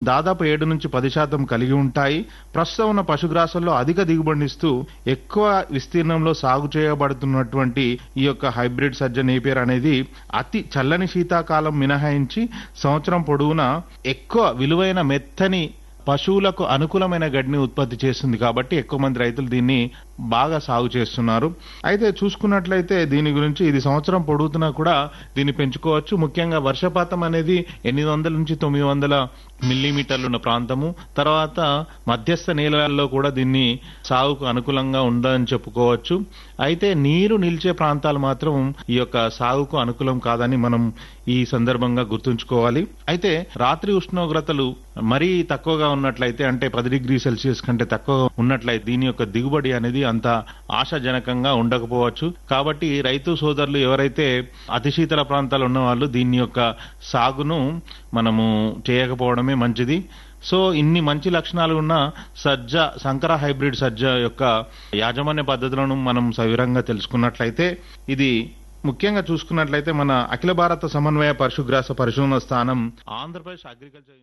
దాదాపు ఏడు నుంచి పది శాతం కలిగి ఉంటాయి ప్రస్తుతం ఉన్న పశుగ్రాసంలో అధిక దిగుబడినిస్తూ ఎక్కువ విస్తీర్ణంలో సాగు చేయబడుతున్నటువంటి ఈ యొక్క హైబ్రిడ్ సజ్జ నేపియర్ అనేది అతి చల్లని శీతాకాలం మినహాయించి సంవత్సరం పొడవునా ఎక్కువ విలువైన మెత్తని పశువులకు అనుకూలమైన గడ్డిని ఉత్పత్తి చేస్తుంది కాబట్టి ఎక్కువ మంది రైతులు దీన్ని బాగా సాగు చేస్తున్నారు అయితే చూసుకున్నట్లయితే దీని గురించి ఇది సంవత్సరం పొడుగుతున్నా కూడా దీన్ని పెంచుకోవచ్చు ముఖ్యంగా వర్షపాతం అనేది ఎనిమిది వందల నుంచి తొమ్మిది వందల మిల్లీమీటర్లు ఉన్న ప్రాంతము తర్వాత మధ్యస్థ నేలల్లో కూడా దీన్ని సాగుకు అనుకూలంగా ఉందని చెప్పుకోవచ్చు అయితే నీరు నిలిచే ప్రాంతాలు మాత్రం ఈ యొక్క సాగుకు అనుకూలం కాదని మనం ఈ సందర్భంగా గుర్తుంచుకోవాలి అయితే రాత్రి ఉష్ణోగ్రతలు మరీ తక్కువగా ఉన్నట్లయితే అంటే పది డిగ్రీ సెల్సియస్ కంటే తక్కువ ఉన్నట్లయితే దీని యొక్క దిగుబడి అనేది అంత ఆశాజనకంగా ఉండకపోవచ్చు కాబట్టి రైతు సోదరులు ఎవరైతే అతి శీతల ప్రాంతాలు ఉన్న వాళ్ళు దీని యొక్క సాగును మనము చేయకపోవడమే మంచిది సో ఇన్ని మంచి లక్షణాలు ఉన్న సజ్జ సంకర హైబ్రిడ్ సజ్జ యొక్క యాజమాన్య పద్ధతులను మనం సవివరంగా తెలుసుకున్నట్లయితే ఇది ముఖ్యంగా చూసుకున్నట్లయితే మన అఖిల భారత సమన్వయ పశుగ్రాస పరిశోధన స్థానం ఆంధ్రప్రదేశ్ అగ్రికల్చర్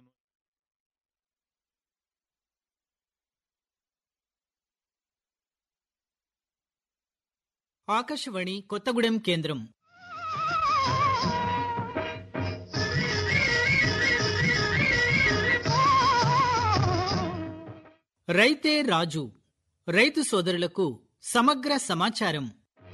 ఆకాశవాణి కొత్తగూడెం కేంద్రం రైతే రాజు రైతు సోదరులకు సమగ్ర సమాచారం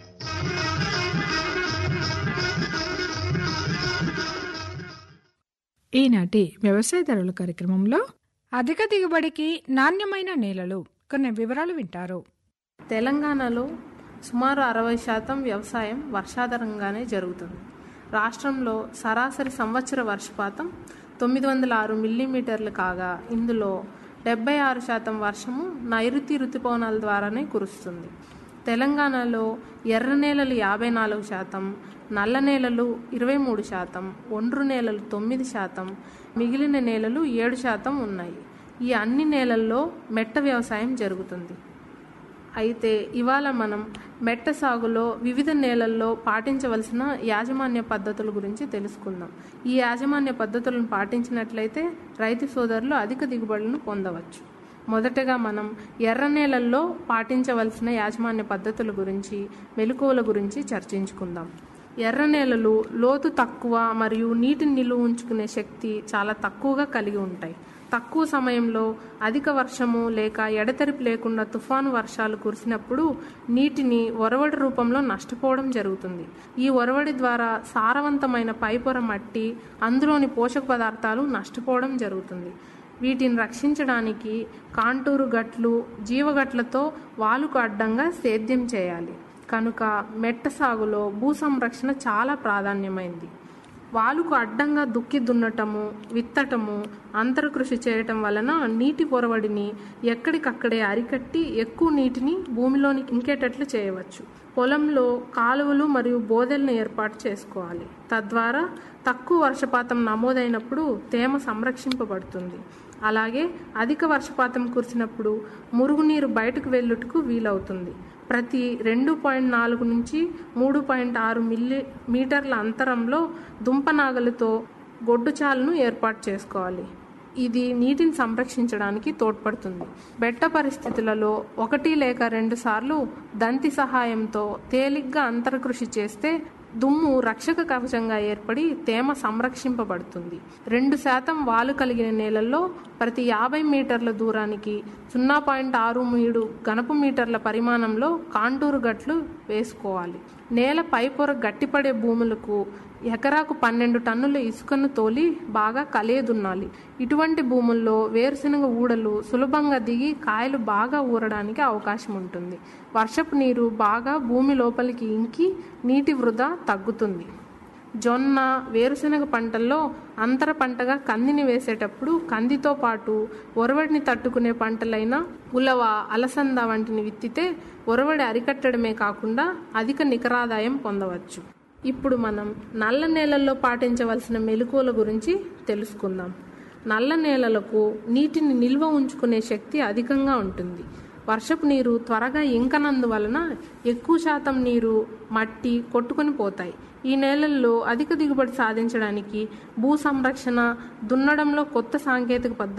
ఈనాటి వ్యవసాయదారుల కార్యక్రమంలో అధిక దిగుబడికి నాణ్యమైన నేలలు కొన్ని వివరాలు వింటారు తెలంగాణలో సుమారు అరవై శాతం వ్యవసాయం వర్షాధారంగానే జరుగుతుంది రాష్ట్రంలో సరాసరి సంవత్సర వర్షపాతం తొమ్మిది వందల ఆరు మిల్లీమీటర్లు కాగా ఇందులో డెబ్బై ఆరు శాతం వర్షము నైరుతి ఋతుపవనాల ద్వారానే కురుస్తుంది తెలంగాణలో ఎర్ర నేలలు యాభై నాలుగు శాతం నల్ల నేలలు ఇరవై మూడు శాతం ఒండ్రు నేలలు తొమ్మిది శాతం మిగిలిన నేలలు ఏడు శాతం ఉన్నాయి ఈ అన్ని నేలల్లో మెట్ట వ్యవసాయం జరుగుతుంది అయితే ఇవాళ మనం మెట్ట సాగులో వివిధ నేలల్లో పాటించవలసిన యాజమాన్య పద్ధతుల గురించి తెలుసుకుందాం ఈ యాజమాన్య పద్ధతులను పాటించినట్లయితే రైతు సోదరులు అధిక దిగుబడులను పొందవచ్చు మొదటగా మనం ఎర్ర నేలల్లో పాటించవలసిన యాజమాన్య పద్ధతుల గురించి మెలకువల గురించి చర్చించుకుందాం ఎర్ర నేలలు లోతు తక్కువ మరియు నీటిని నిలువ ఉంచుకునే శక్తి చాలా తక్కువగా కలిగి ఉంటాయి తక్కువ సమయంలో అధిక వర్షము లేక ఎడతెరిపి లేకుండా తుఫాను వర్షాలు కురిసినప్పుడు నీటిని ఒరవడి రూపంలో నష్టపోవడం జరుగుతుంది ఈ ఒరవడి ద్వారా సారవంతమైన పైపొర మట్టి అందులోని పోషక పదార్థాలు నష్టపోవడం జరుగుతుంది వీటిని రక్షించడానికి కాంటూరు గట్లు జీవగట్లతో వాలుకు అడ్డంగా సేద్యం చేయాలి కనుక మెట్ట సాగులో భూ సంరక్షణ చాలా ప్రాధాన్యమైంది వాలుకు అడ్డంగా దుక్కి దున్నటము విత్తటము అంతరకృషి చేయటం వలన నీటి పొరవడిని ఎక్కడికక్కడే అరికట్టి ఎక్కువ నీటిని భూమిలోని ఇంకేటట్లు చేయవచ్చు పొలంలో కాలువలు మరియు బోదెలను ఏర్పాటు చేసుకోవాలి తద్వారా తక్కువ వర్షపాతం నమోదైనప్పుడు తేమ సంరక్షింపబడుతుంది అలాగే అధిక వర్షపాతం కురిసినప్పుడు మురుగునీరు బయటకు వెళ్ళుటకు వీలవుతుంది ప్రతి రెండు పాయింట్ నాలుగు నుంచి మూడు పాయింట్ ఆరు మిల్లీ మీటర్ల అంతరంలో దుంపనాగలతో గొడ్డుచాలను ఏర్పాటు చేసుకోవాలి ఇది నీటిని సంరక్షించడానికి తోడ్పడుతుంది బెట్ట పరిస్థితులలో ఒకటి లేక రెండు సార్లు దంతి సహాయంతో తేలిగ్గా అంతరకృషి చేస్తే దుమ్ము రక్షక కవచంగా ఏర్పడి తేమ సంరక్షింపబడుతుంది రెండు శాతం వాలు కలిగిన నేలల్లో ప్రతి యాభై మీటర్ల దూరానికి సున్నా పాయింట్ ఆరు మూడు గణపు మీటర్ల పరిమాణంలో కాంటూరు గట్లు వేసుకోవాలి నేల పైపొర గట్టిపడే భూములకు ఎకరాకు పన్నెండు టన్నుల ఇసుకను తోలి బాగా కలియదున్నాలి ఇటువంటి భూముల్లో వేరుశనగ ఊడలు సులభంగా దిగి కాయలు బాగా ఊరడానికి అవకాశం ఉంటుంది వర్షపు నీరు బాగా భూమి లోపలికి ఇంకి నీటి వృధా తగ్గుతుంది జొన్న వేరుశనగ పంటల్లో అంతర పంటగా కందిని వేసేటప్పుడు కందితో పాటు ఒరవడిని తట్టుకునే పంటలైన ఉలవ అలసంద వంటిని విత్తితే ఒరవడి అరికట్టడమే కాకుండా అధిక నికరాదాయం పొందవచ్చు ఇప్పుడు మనం నల్ల నేలల్లో పాటించవలసిన మెలకువల గురించి తెలుసుకుందాం నల్ల నేలలకు నీటిని నిల్వ ఉంచుకునే శక్తి అధికంగా ఉంటుంది వర్షపు నీరు త్వరగా ఇంకనందువలన ఎక్కువ శాతం నీరు మట్టి కొట్టుకొని పోతాయి ఈ నేలల్లో అధిక దిగుబడి సాధించడానికి భూ సంరక్షణ దున్నడంలో కొత్త సాంకేతిక పద్ధతులు